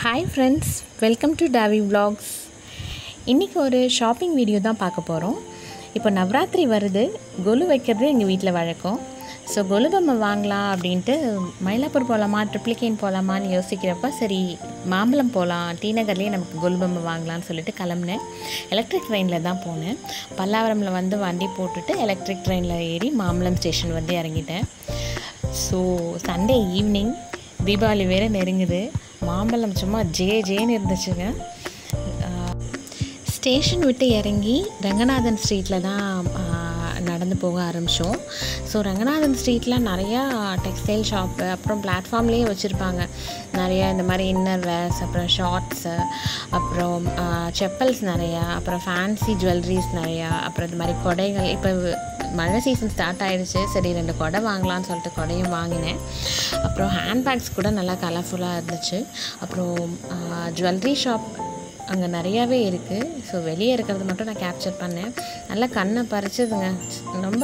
hi friends welcome to டாவி vlogs இன்றைக்கி ஒரு ஷாப்பிங் வீடியோ தான் பார்க்க போகிறோம் இப்போ நவராத்திரி வருது கொலு வைக்கிறது எங்கள் வீட்டில் வழக்கம் ஸோ கொலு பொம்மை வாங்கலாம் அப்படின்ட்டு மயிலாப்பூர் போகலாமா ட்ரிப்ளிகேன் போகலாமான்னு யோசிக்கிறப்ப சரி மாம்பழம் போகலாம் டி நகர்லேயே நமக்கு கொலு பொம்மை வாங்கலாம்னு சொல்லிட்டு கிளம்புனேன் எலக்ட்ரிக் ட்ரெயினில் தான் போனேன் பல்லாவரமில் வந்து வண்டி போட்டுட்டு எலக்ட்ரிக் ட்ரெயினில் ஏறி மாம்பழம் ஸ்டேஷன் வந்து இறங்கிட்டேன் ஸோ சண்டே ஈவினிங் தீபாவளி வேறு நெருங்குது மாம்பழம் சும்மா ஜே ஜேன்னு இருந்துச்சுங்க ஸ்டேஷன் விட்டு இறங்கி ரங்கநாதன் ஸ்ட்ரீட்டில் தான் ஆ, நடந்து போக ஆரம்பித்தோம் ஸோ ரங்கநாதன் ஸ்ட்ரீட்டில் நிறையா டெக்ஸ்டைல் ஷாப்பு அப்புறம் பிளாட்ஃபார்ம்லேயே வச்சுருப்பாங்க நிறையா இந்த மாதிரி இன்னர் வேர்ஸ் அப்புறம் ஷார்ட்ஸு அப்புறம் செப்பல்ஸ் நிறையா அப்புறம் ஃபேன்சி ஜுவல்லரிஸ் நிறையா அப்புறம் இந்த மாதிரி கொடைகள் இப்போ மழை சீசன் ஸ்டார்ட் ஆயிடுச்சு சரி ரெண்டு கொடை வாங்கலாம்னு சொல்லிட்டு கொடையும் வாங்கினேன் அப்புறம் ஹேண்ட்பேக்ஸ் கூட நல்லா கலர்ஃபுல்லாக இருந்துச்சு அப்புறம் ஜுவல்லரி ஷாப் அங்கே நிறையாவே இருக்குது ஸோ வெளியே இருக்கிறது மட்டும் நான் கேப்சர் பண்ணேன் நல்லா கண்ணை பறிச்சதுங்க ரொம்ப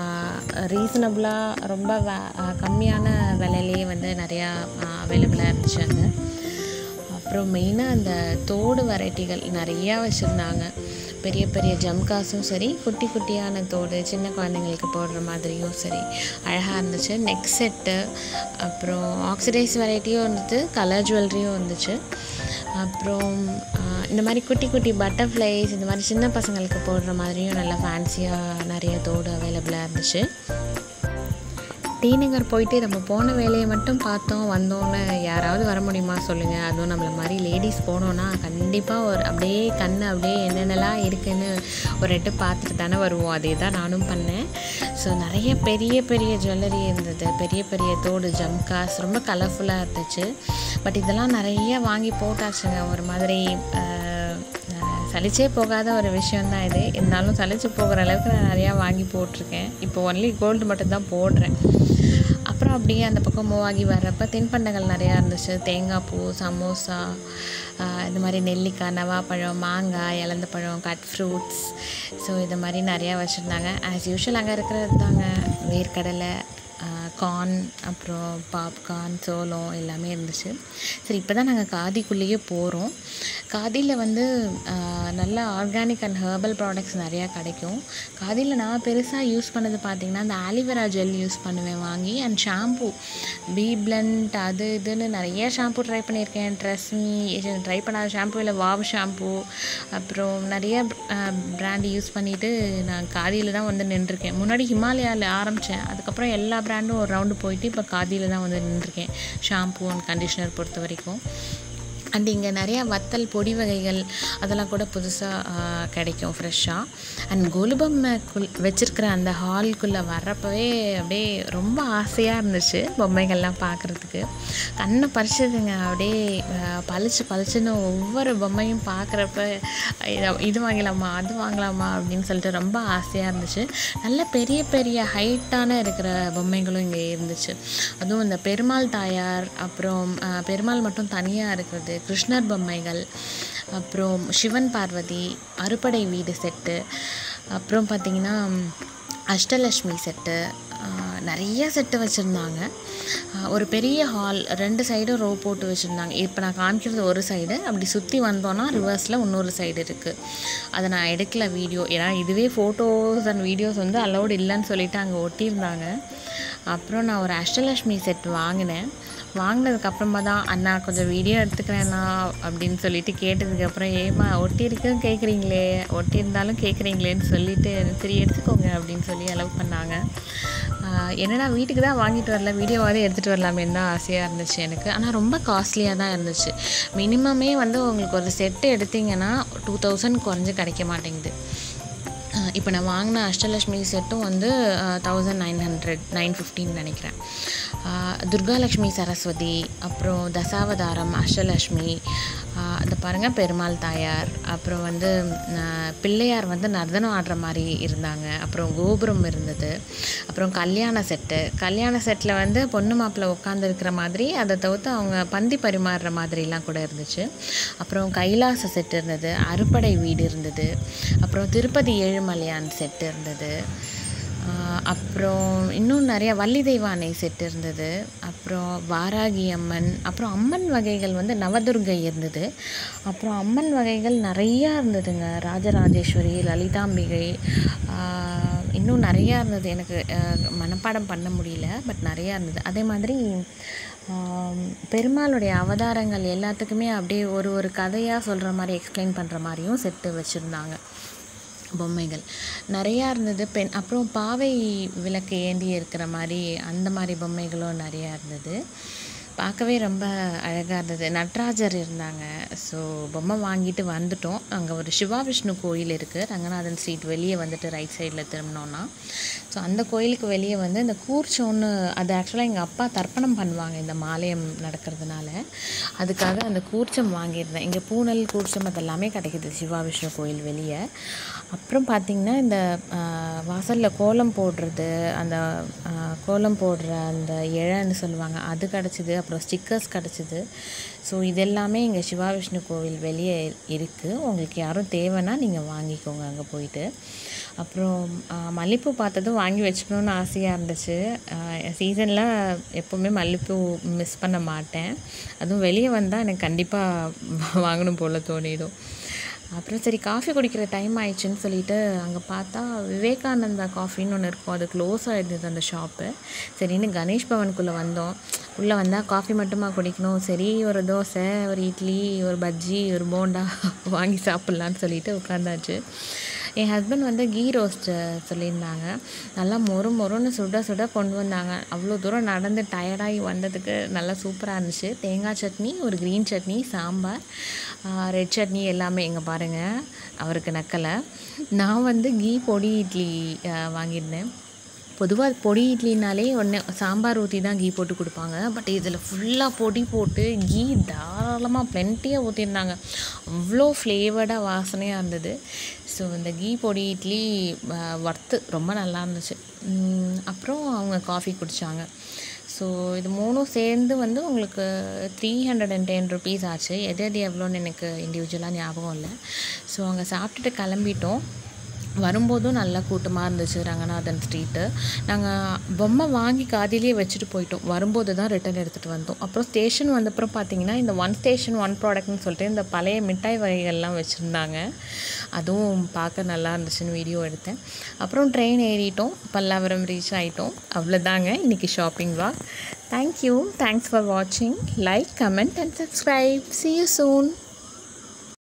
ரீசனபுளாக ரொம்ப வே- ஆ, கம்மியான விலையிலேயே வந்து நிறையா அவைலபிளாக இருந்துச்சு அங்கே அப்புறம் மெயினாக அந்த தோடு வெரைட்டிகள் நிறையா வச்சுருந்தாங்க பெரிய பெரிய ஜம்காஸும் சரி குட்டி குட்டியான தோடு சின்ன குழந்தைங்களுக்கு போடுற மாதிரியும் சரி அழகாக இருந்துச்சு நெக் செட்டு அப்புறம் ஆக்சிடைஸ் வெரைட்டியும் இருந்தது கலர் ஜுவல்லரியும் இருந்துச்சு அப்புறம் ஆஹ், இந்த மாதிரி குட்டி குட்டி பட்டர்ஃப்ளைஸ் இந்த மாதிரி சின்ன பசங்களுக்கு போடுற மாதிரியும் நல்லா ஃபேன்சியாக நிறைய தோடு அவைலபிளாக இருந்துச்சு டி நகர் போயிட்டு நம்ம போன வேலையை மட்டும் பார்த்தோம் வந்தோன்னு யாராவது வர முடியுமா சொல்லுங்கள் அதுவும் நம்மள மாதிரி லேடிஸ் போனோன்னா கண்டிப்பாக ஒரு அப்படியே கண் அப்படியே என்னென்னலாம் இருக்குன்னு ஒரு எட்டு பார்த்துட்டு தானே வருவோம் அதே தான் நானும் பண்ணேன் ஸோ நிறைய பெரிய பெரிய ஜுவல்லரி இருந்தது பெரிய பெரிய தோடு ஜம்காஸ் ரொம்ப கலர்ஃபுல்லாக இருந்துச்சு பட் இதெல்லாம் நிறைய வாங்கி போட்டாச்சுங்க ஒரு மாதிரி ஆஹ், ஆஹ், சலிச்சே போகாத ஒரு விஷயந்தான் இது இருந்தாலும் சலிச்சு போகிற அளவுக்கு நான் நிறையா வாங்கி போட்டிருக்கேன் இப்போ ஒன்லி கோல்டு மட்டும்தான் போடுறேன் அப்புறம் அப்படியே அந்த பக்கம் மூவ் ஆகி வர்றப்ப தின்பண்டங்கள் நிறையா இருந்துச்சு தேங்காய் பூ சமோசா ஆஹ் இந்த மாதிரி நெல்லிக்காய் நவாப்பழம் மாங்காய் இலந்த பழம் கட் ஃப்ரூட்ஸ் ஸோ இது மாதிரி நிறையா வச்சுருந்தாங்க ஆஸ் யூஷுவல் அங்கே இருக்கிறது தாங்க வேர்க்கடலை கார்ன் அப்புறம் பாப்கார்ன் சோளம் எல்லாமே இருந்துச்சு சரி இப்போ தான் நாங்கள் காதிக்குள்ளேயே போகிறோம் காதியில் வந்து ஆஹ், நல்ல ஆர்கானிக் அண்ட் ஹெர்பல் ப்ராடக்ட்ஸ் நிறையா கிடைக்கும் காதியில் நான் பெருசாக யூஸ் பண்ணது பார்த்திங்கன்னா அந்த ஆலிவேரா ஜெல் யூஸ் பண்ணுவேன் வாங்கி அண்ட் ஷாம்பூ பி பிளண்ட் அது இதுன்னு நிறைய ஷாம்பூ ட்ரை பண்ணியிருக்கேன் ட்ரெஸ்மி ட்ரை பண்ணாத ஷாம்பு இல்லை வாவ் ஷாம்பூ அப்புறம் நிறைய பிராண்ட் யூஸ் பண்ணிவிட்டு நான் காதியில் தான் வந்து நின்றுருக்கேன் முன்னாடி ஹிமாலயாவில் ஆரம்பித்தேன் அதுக்கப்புறம் எல்லா பிராண்டும் ஒரு ரவுண்டு போயிட்டு இப்போ காதியில் தான் வந்து நின்றுருக்கேன் ஷாம்பூ அண்ட் கண்டிஷ்னர் பொறுத்த வரைக்கும் அண்ட் இங்கே நிறையா வத்தல் பொடி வகைகள் அதெல்லாம் கூட புதுசாக கிடைக்கும் ஃப்ரெஷ்ஷாக அண்ட் கொலுபொம்மைக்குள் வச்சுருக்கிற அந்த ஹால்குள்ளே வர்றப்பவே அப்படியே ரொம்ப ஆசையாக இருந்துச்சு பொம்மைகள்லாம் பார்க்குறதுக்கு கண்ணை பறிச்சதுங்க அப்படியே ஆஹ், பளிச்சு பளிச்சுன்னு ஒவ்வொரு பொம்மையும் பார்க்குறப்ப இது வாங்கலாமா அது வாங்கலாமா அப்படின்னு சொல்லிட்டு ரொம்ப ஆசையாக இருந்துச்சு நல்ல பெரிய பெரிய ஹைட்டான இருக்கிற பொம்மைகளும் இங்கே இருந்துச்சு அதுவும் இந்த பெருமாள் தாயார் அப்புறம் ஆஹ், பெருமாள் மட்டும் தனியாக இருக்கிறது கிருஷ்ணர் பொம்மைகள் அப்புறம் சிவன் பார்வதி அறுபடை வீடு செட்டு அப்புறம் பார்த்திங்கன்னா அஷ்டலக்ஷ்மி செட்டு ஆஹ், நிறைய செட்டு வச்சுருந்தாங்க ஒரு பெரிய ஹால் ரெண்டு சைடும் ரோ போட்டு வச்சுருந்தாங்க இப்போ நான் காமிக்கிறது ஒரு சைடு அப்படி சுற்றி வந்தோன்னா ரிவர்ஸில் இன்னொரு சைடு இருக்குது அதை நான் எடுக்கல வீடியோ ஏன்னா இதுவே ஃபோட்டோஸ் அண்ட் வீடியோஸ் வந்து அலௌட் இல்லைன்னு சொல்லிட்டு அங்கே ஒட்டியிருந்தாங்க அப்புறம் நான் ஒரு அஷ்டலக்ஷ்மி செட் வாங்கினேன் வாங்கினதுக்கப்புறமா தான் அண்ணா கொஞ்சம் வீடியோ எடுத்துக்கிறேண்ணா அப்படின்னு சொல்லிட்டு கேட்டதுக்கப்புறம் ஏமா ஒட்டியிருக்கும் கேட்குறீங்களே ஒட்டியிருந்தாலும் கேட்குறீங்களேன்னு சொல்லிட்டு சரி எடுத்துக்கோங்க அப்படின்னு சொல்லி அலோவ் பண்ணாங்க ஆஹ் என்னடா வீட்டுக்கு தான் வாங்கிட்டு வரல வீடியோவாவது எடுத்துகிட்டு வரலாமேன்னு தான் ஆசையாக இருந்துச்சு எனக்கு ஆனால் ரொம்ப காஸ்ட்லியாக தான் இருந்துச்சு மினிமமே வந்து உங்களுக்கு ஒரு செட்டு எடுத்தீங்கன்னா டூ தௌசண்ட் குறைஞ்சு கிடைக்க மாட்டேங்குது அஹ் இப்போ நான் வாங்கின அஷ்டலக்ஷ்மி செட்டும் வந்து தௌசண்ட் நைன் ஹண்ட்ரட் நைன் ஃபிஃப்டின்னு நினைக்கிறேன் அஹ் துர்காலக்ஷ்மி சரஸ்வதி அப்புறம் தசாவதாரம் அஷ்டலக்ஷ்மி அஹ் இந்த பாருங்கள் பெருமாள் தாயார் அப்புறம் வந்து அஹ் பிள்ளையார் வந்து நர்தனம் ஆடுற மாதிரி இருந்தாங்க அப்புறம் கோபுரம் இருந்தது அப்புறம் கல்யாண செட்டு கல்யாண செட்டில் வந்து பொண்ணு மாப்பிள்ளை உட்காந்துருக்கிற மாதிரி அதை தவிர்த்து அவங்க பந்தி பரிமாறுற மாதிரிலாம் கூட இருந்துச்சு அப்புறம் கைலாச செட் இருந்தது அறுபடை வீடு இருந்தது அப்புறம் திருப்பதி ஏழுமலையான் செட் இருந்தது ஆஹ் அப்புறம் இன்னும் நிறையா வள்ளி தெய்வானை செட் இருந்தது அப்புறம் வாராகி அம்மன் அப்புறம் அம்மன் வகைகள் வந்து நவதுர்கை இருந்தது அப்புறம் அம்மன் வகைகள் நிறையா இருந்ததுங்க ராஜராஜேஸ்வரி லலிதாம்பிகை ஆஹ், இன்னும் நிறையா இருந்தது எனக்கு அஹ், மனப்பாடம் பண்ண முடியல பட் நிறையா இருந்தது அதே மாதிரி ஆம், பெருமாளுடைய அவதாரங்கள் எல்லாத்துக்குமே அப்படியே ஒரு ஒரு கதையாக சொல்கிற மாதிரி எக்ஸ்பிளைன் பண்ணுற மாதிரியும் செட்டு வச்சுருந்தாங்க பொம்மைகள் நிறையா இருந்தது பெண் அப்புறம் பாவை விளக்கு ஏந்தி இருக்கிற மாதிரி அந்த மாதிரி பொம்மைகளும் நிறையா இருந்தது பார்க்கவே ரொம்ப அழகாக இருந்தது நட்ராஜர் இருந்தாங்க ஸோ பொம்மை வாங்கிட்டு வந்துட்டோம் அங்கே ஒரு சிவா விஷ்ணு கோயில் இருக்குது ரங்கநாதன் ஸ்ட்ரீட் வெளியே வந்துட்டு ரைட் சைடில் திரும்பினோன்னா ஸோ அந்த கோயிலுக்கு வெளியே வந்து இந்த கூர்ச்சோன்னு அது ஆக்சுவலாக எங்கள் அப்பா தர்ப்பணம் பண்ணுவாங்க இந்த மாலயம் நடக்கிறதுனால அதுக்காக அந்த கூர்ச்சம் வாங்கியிருந்தேன் இங்கே பூனல் கூர்ச்சம் அதெல்லாமே கிடைக்குது சிவா விஷ்ணு கோயில் வெளியே அப்புறம் பார்த்திங்கன்னா இந்த வாசலில் கோலம் போடுறது அந்த ஆ, கோலம் போடுற அந்த இழைன்னு சொல்லுவாங்க அது கிடச்சிது அப்புறம் ஸ்டிக்கர்ஸ் கிடச்சிது ஸோ இதெல்லாமே இங்கே சிவா விஷ்ணு கோவில் வெளியே இருக்குது உங்களுக்கு யாரும் தேவைன்னா நீங்கள் வாங்கிக்கோங்க அங்கே போயிட்டு அப்புறம் ஆ, மல்லிப்பூ பார்த்ததும் வாங்கி வச்சுக்கணுன்னு ஆசையாக இருந்துச்சு சீசனில் எப்போவுமே மல்லிப்பூ மிஸ் பண்ண மாட்டேன் அதுவும் வெளியே வந்தால் எனக்கு கண்டிப்பாக வாங்கணும் போல் தோணிடும் அப்புறம் சரி காஃபி குடிக்கிற டைம் ஆயிடுச்சுன்னு சொல்லிட்டு அங்கே பார்த்தா விவேகானந்தா காஃபின்னு ஒன்று இருக்கும் அது க்ளோஸ் ஆகிடுது அந்த ஷாப்பு சரின்னு கணேஷ் பவனுக்குள்ளே வந்தோம் உள்ளே வந்தால் காஃபி மட்டுமா குடிக்கணும் சரி ஒரு தோசை ஒரு இட்லி ஒரு பஜ்ஜி ஒரு போண்டா வாங்கி சாப்பிட்லான்னு சொல்லிட்டு உட்காந்தாச்சு என் ஹஸ்பண்ட் வந்து கீ ரோஸ்ட்டு சொல்லியிருந்தாங்க நல்லா மொறு மொறுன்னு சுட சுட கொண்டு வந்தாங்க அவ்வளோ தூரம் நடந்து டயர்டாகி வந்ததுக்கு நல்லா சூப்பராக இருந்துச்சு தேங்காய் சட்னி ஒரு க்ரீன் சட்னி சாம்பார் ரெட் சட்னி எல்லாமே இங்கே பாருங்கள் அவருக்கு நக்கலை நான் வந்து கீ பொடி இட்லி ஆ, வாங்கியிருந்தேன் பொதுவாக பொடி இட்லினாலே ஒன்று சாம்பார் ஊற்றி தான் கீ போட்டு கொடுப்பாங்க பட் இதில் ஃபுல்லாக பொடி போட்டு கீ தாராளமாக ப்ளென்ட்டியாக ஊற்றிருந்தாங்க அவ்வளோ ஃப்ளேவர்டாக வாசனையாக இருந்தது ஸோ இந்த கீ பொடி இட்லி ஒர்த்து ரொம்ப நல்லா இருந்துச்சு உம், அப்புறம் அவங்க காஃபி குடித்தாங்க ஸோ இது மூணும் சேர்ந்து வந்து உங்களுக்கு three hundred and ten rupees ஆச்சு எது எது எவ்வளோன்னு எனக்கு இண்டிவிஜுவலாக ஞாபகம் இல்லை ஸோ அங்கே சாப்பிட்டுட்டு கிளம்பிட்டோம் வரும்போதும் நல்லா கூட்டமாக இருந்துச்சு ரங்கநாதன் ஸ்ட்ரீட்டு நாங்கள் பொம்மை வாங்கி காதிலே வச்சுட்டு போயிட்டோம் வரும்போது தான் ரிட்டர்ன் எடுத்துகிட்டு வந்தோம் அப்புறம் ஸ்டேஷன் வந்தப்புறம் பார்த்தீங்கன்னா இந்த ஒன் ஸ்டேஷன் ஒன் ப்ராடக்ட்னு சொல்லிட்டு இந்த பழைய மிட்டாய் வகைகள்லாம் வச்சுருந்தாங்க அதுவும் பார்க்க நல்லா இருந்துச்சுன்னு வீடியோ எடுத்தேன் அப்புறம் ட்ரெயின் ஏறிட்டோம் பல்லாவரம் ரீச் ஆகிட்டோம் அவ்வளோதாங்க இன்றைக்கி ஷாப்பிங் வா தேங்க்யூ தேங்க்ஸ் ஃபார் வாட்சிங் like comment and subscribe see you soon